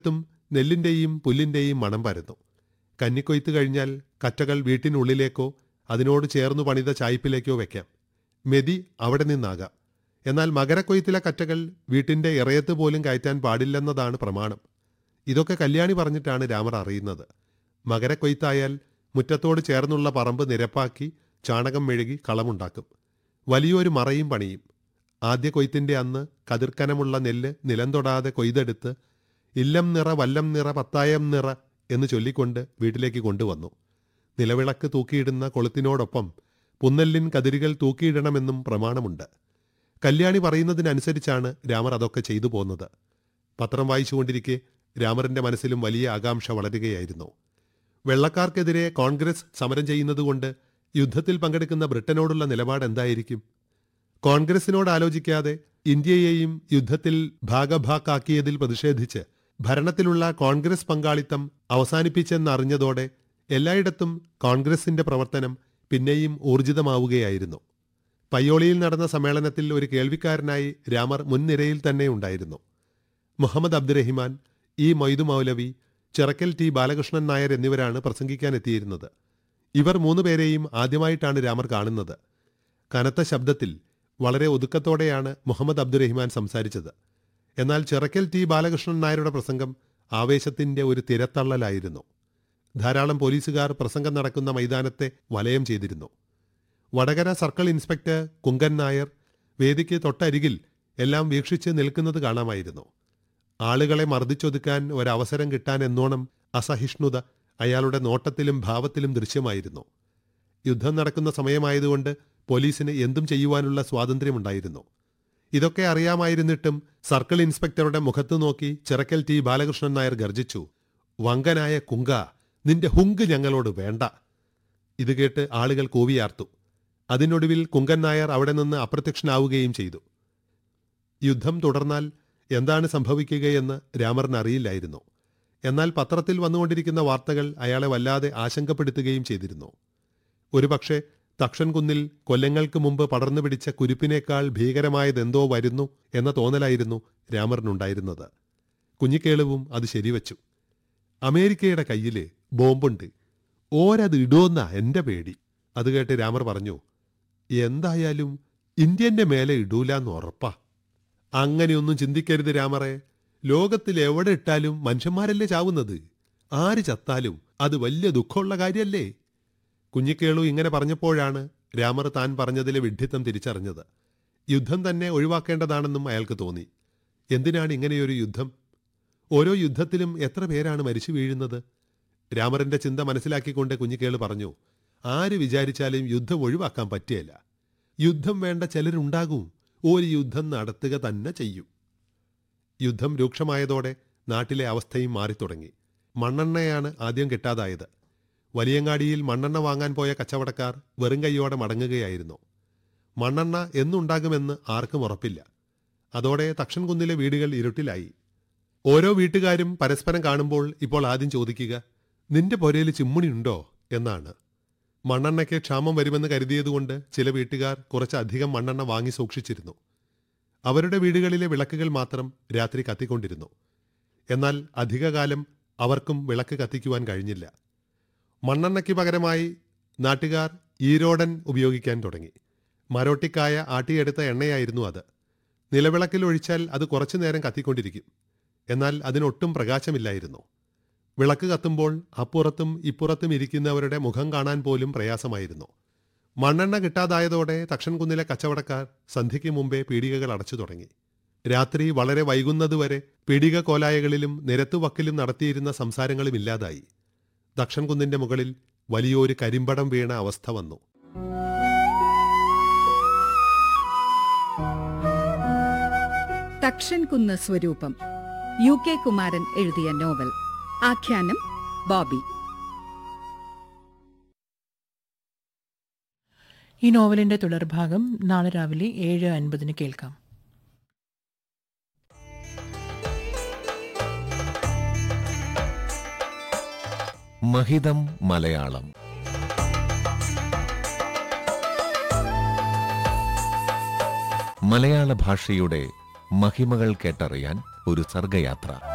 ത്തും നെല്ലിന്റെയും പുല്ലിന്റെയും മണം പരന്നു കന്നിക്കൊയ്ത്ത് കഴിഞ്ഞാൽ കറ്റകൾ വീട്ടിനുള്ളിലേക്കോ അതിനോട് ചേർന്നു പണിത ചായ്പിലേക്കോ വെക്കാം മെതി അവിടെ നിന്നാകാം എന്നാൽ മകരക്കൊയ്ത്തിലെ കറ്റകൾ വീട്ടിന്റെ ഇറയത്ത് പോലും കയറ്റാൻ പാടില്ലെന്നതാണ് പ്രമാണം ഇതൊക്കെ കല്യാണി പറഞ്ഞിട്ടാണ് രാമർ അറിയുന്നത് മകരക്കൊയ്ത്തായാൽ മുറ്റത്തോട് ചേർന്നുള്ള പറമ്പ് നിരപ്പാക്കി ചാണകം മെഴുകി കളമുണ്ടാക്കും വലിയൊരു മറയും പണിയും ആദ്യ കൊയ്ത്തിന്റെ അന്ന് കതിർക്കനമുള്ള നെല്ല് നിലം തൊടാതെ കൊയ്തെടുത്ത് ഇല്ലം നിറ വല്ലം നിറ പത്തായം നിറ എന്ന് ചൊല്ലിക്കൊണ്ട് വീട്ടിലേക്ക് കൊണ്ടുവന്നു നിലവിളക്ക് തൂക്കിയിടുന്ന കൊളുത്തിനോടൊപ്പം പുന്നല്ലിൻ കതിരുകൾ തൂക്കിയിടണമെന്നും പ്രമാണമുണ്ട് കല്യാണി പറയുന്നതിനനുസരിച്ചാണ് രാമർ അതൊക്കെ ചെയ്തു പോന്നത് പത്രം വായിച്ചുകൊണ്ടിരിക്കെ രാമറിന്റെ മനസ്സിലും വലിയ ആകാംക്ഷ വളരുകയായിരുന്നു വെള്ളക്കാർക്കെതിരെ കോൺഗ്രസ് സമരം ചെയ്യുന്നതുകൊണ്ട് യുദ്ധത്തിൽ പങ്കെടുക്കുന്ന ബ്രിട്ടനോടുള്ള നിലപാട് എന്തായിരിക്കും കോൺഗ്രസിനോട് ആലോചിക്കാതെ ഇന്ത്യയെയും യുദ്ധത്തിൽ ഭാഗഭാക്കാക്കിയതിൽ പ്രതിഷേധിച്ച് ഭരണത്തിലുള്ള കോൺഗ്രസ് പങ്കാളിത്തം അവസാനിപ്പിച്ചെന്നറിഞ്ഞതോടെ എല്ലായിടത്തും കോൺഗ്രസിന്റെ പ്രവർത്തനം പിന്നെയും ഊർജിതമാവുകയായിരുന്നു പയ്യോളിയിൽ നടന്ന സമ്മേളനത്തിൽ ഒരു കേൾവിക്കാരനായി രാമർ മുൻനിരയിൽ തന്നെ ഉണ്ടായിരുന്നു മുഹമ്മദ് അബ്ദുറഹിമാൻ ഇ മൊയ്തു മൗലവി ചിറക്കൽ ടി ബാലകൃഷ്ണൻ നായർ എന്നിവരാണ് പ്രസംഗിക്കാനെത്തിയിരുന്നത് ഇവർ മൂന്നുപേരെയും ആദ്യമായിട്ടാണ് രാമർ കാണുന്നത് കനത്ത ശബ്ദത്തിൽ വളരെ ഒതുക്കത്തോടെയാണ് മുഹമ്മദ് അബ്ദുറഹിമാൻ സംസാരിച്ചത് എന്നാൽ ചിറക്കൽ ടി ബാലകൃഷ്ണൻ നായരുടെ പ്രസംഗം ആവേശത്തിന്റെ ഒരു തിരത്തള്ളലായിരുന്നു ധാരാളം പോലീസുകാർ പ്രസംഗം നടക്കുന്ന മൈതാനത്തെ വലയം ചെയ്തിരുന്നു വടകര സർക്കിൾ ഇൻസ്പെക്ടർ കുങ്കൻ നായർ വേദിക്ക് തൊട്ടരികിൽ എല്ലാം വീക്ഷിച്ച് നിൽക്കുന്നത് കാണാമായിരുന്നു ആളുകളെ മർദ്ദിച്ചൊതുക്കാൻ ഒരവസരം കിട്ടാൻ എന്നോണം അസഹിഷ്ണുത അയാളുടെ നോട്ടത്തിലും ഭാവത്തിലും ദൃശ്യമായിരുന്നു യുദ്ധം നടക്കുന്ന സമയമായതുകൊണ്ട് പോലീസിന് എന്തും ചെയ്യുവാനുള്ള സ്വാതന്ത്ര്യമുണ്ടായിരുന്നു ഇതൊക്കെ അറിയാമായിരുന്നിട്ടും സർക്കിൾ ഇൻസ്പെക്ടറുടെ മുഖത്തു നോക്കി ചിറക്കൽ ടി ബാലകൃഷ്ണൻ നായർ ഗർജിച്ചു വങ്കനായ കുങ്ക നിന്റെ ഹുങ്ക് ഞങ്ങളോട് വേണ്ട ഇത് കേട്ട് ആളുകൾ കൂവിയാർത്തു അതിനൊടുവിൽ കുങ്കൻ നായർ അവിടെ നിന്ന് അപ്രത്യക്ഷനാവുകയും ചെയ്തു യുദ്ധം തുടർന്നാൽ എന്താണ് സംഭവിക്കുകയെന്ന് രാമറിന് അറിയില്ലായിരുന്നു എന്നാൽ പത്രത്തിൽ വന്നുകൊണ്ടിരിക്കുന്ന വാർത്തകൾ അയാളെ വല്ലാതെ ആശങ്കപ്പെടുത്തുകയും ചെയ്തിരുന്നു ഒരുപക്ഷെ തക്ഷൻകുന്നിൽ കൊല്ലങ്ങൾക്ക് മുമ്പ് പടർന്നു പിടിച്ച കുരുപ്പിനേക്കാൾ ഭീകരമായതെന്തോ വരുന്നു എന്ന തോന്നലായിരുന്നു രാമറിനുണ്ടായിരുന്നത് കുഞ്ഞിക്കേളുവും അത് ശരിവച്ചു അമേരിക്കയുടെ കയ്യില് ബോംബുണ്ട് ഓരത് ഇടുമെന്നാ എന്റെ പേടി അത് കേട്ട് രാമർ പറഞ്ഞു എന്തായാലും ഇന്ത്യന്റെ മേലെ ഇടൂലെന്ന് ഉറപ്പാ അങ്ങനെയൊന്നും ചിന്തിക്കരുത് രാമറെ ലോകത്തിൽ എവിടെ ഇട്ടാലും മനുഷ്യന്മാരല്ലേ ചാവുന്നത് ആര് ചത്താലും അത് വലിയ ദുഃഖമുള്ള കാര്യല്ലേ കുഞ്ഞിക്കേളു ഇങ്ങനെ പറഞ്ഞപ്പോഴാണ് രാമർ താൻ പറഞ്ഞതിലെ വിഡ്ഢിത്തം തിരിച്ചറിഞ്ഞത് യുദ്ധം തന്നെ ഒഴിവാക്കേണ്ടതാണെന്നും അയാൾക്ക് തോന്നി എന്തിനാണ് ഇങ്ങനെയൊരു യുദ്ധം ഓരോ യുദ്ധത്തിലും എത്ര പേരാണ് മരിച്ചു വീഴുന്നത് രാമറിന്റെ ചിന്ത മനസ്സിലാക്കിക്കൊണ്ട് കുഞ്ഞിക്കേള് പറഞ്ഞു ആര് വിചാരിച്ചാലും യുദ്ധം ഒഴിവാക്കാൻ പറ്റിയല്ല യുദ്ധം വേണ്ട ചിലരുണ്ടാകും ഒരു യുദ്ധം നടത്തുക തന്നെ ചെയ്യും യുദ്ധം രൂക്ഷമായതോടെ നാട്ടിലെ അവസ്ഥയും മാറിത്തുടങ്ങി മണ്ണെണ്ണയാണ് ആദ്യം കിട്ടാതായത് വലിയങ്ങാടിയിൽ മണ്ണെണ്ണ വാങ്ങാൻ പോയ കച്ചവടക്കാർ വെറും കൈയോടെ മടങ്ങുകയായിരുന്നു മണ്ണെണ്ണ എന്നുണ്ടാകുമെന്ന് ആർക്കും ഉറപ്പില്ല അതോടെ തക്ഷൻകുന്നിലെ വീടുകൾ ഇരുട്ടിലായി ഓരോ വീട്ടുകാരും പരസ്പരം കാണുമ്പോൾ ഇപ്പോൾ ആദ്യം ചോദിക്കുക നിന്റെ പൊരയിൽ ചിമ്മുണിയുണ്ടോ എന്നാണ് മണ്ണെണ്ണയ്ക്ക് ക്ഷാമം വരുമെന്ന് കരുതിയതുകൊണ്ട് ചില വീട്ടുകാർ കുറച്ചധികം മണ്ണെണ്ണ വാങ്ങി സൂക്ഷിച്ചിരുന്നു അവരുടെ വീടുകളിലെ വിളക്കുകൾ മാത്രം രാത്രി കത്തിക്കൊണ്ടിരുന്നു എന്നാൽ അധികകാലം അവർക്കും വിളക്ക് കത്തിക്കുവാൻ കഴിഞ്ഞില്ല മണ്ണെണ്ണയ്ക്ക് പകരമായി നാട്ടുകാർ ഈരോടൻ ഉപയോഗിക്കാൻ തുടങ്ങി മരോട്ടിക്കായ ആട്ടിയെടുത്ത എണ്ണയായിരുന്നു അത് നിലവിളക്കിൽ ഒഴിച്ചാൽ അത് കുറച്ചു നേരം കത്തിക്കൊണ്ടിരിക്കും എന്നാൽ അതിനൊട്ടും പ്രകാശമില്ലായിരുന്നു വിളക്ക് കത്തുമ്പോൾ അപ്പുറത്തും ഇപ്പുറത്തും ഇരിക്കുന്നവരുടെ മുഖം കാണാൻ പോലും പ്രയാസമായിരുന്നു മണ്ണെണ്ണ കിട്ടാതായതോടെ തക്ഷൻകുന്നിലെ കച്ചവടക്കാർ സന്ധ്യയ്ക്ക് മുമ്പേ പീടികകൾ അടച്ചു തുടങ്ങി രാത്രി വളരെ വൈകുന്നതുവരെ പീടിക കോലായകളിലും നിരത്തുവക്കിലും നടത്തിയിരുന്ന സംസാരങ്ങളും ഇല്ലാതായി ദക്ഷൻകുന്നിന്റെ മുകളിൽ വലിയൊരു കരിമ്പടം വീണ അവസ്ഥ വന്നു തക്ഷൻ കുന്ന് സ്വരൂപം യു കെ കുമാരൻ എഴുതിയ നോവൽ ആഖ്യാനം ബോബി ഈ നോവലിന്റെ തുടർഭാഗം നാളെ രാവിലെ ഏഴ് അൻപതിന് കേൾക്കാം മഹിതം മലയാളം മലയാള ഭാഷയുടെ മഹിമകൾ കേട്ടറിയാൻ ഒരു സർഗയാത്ര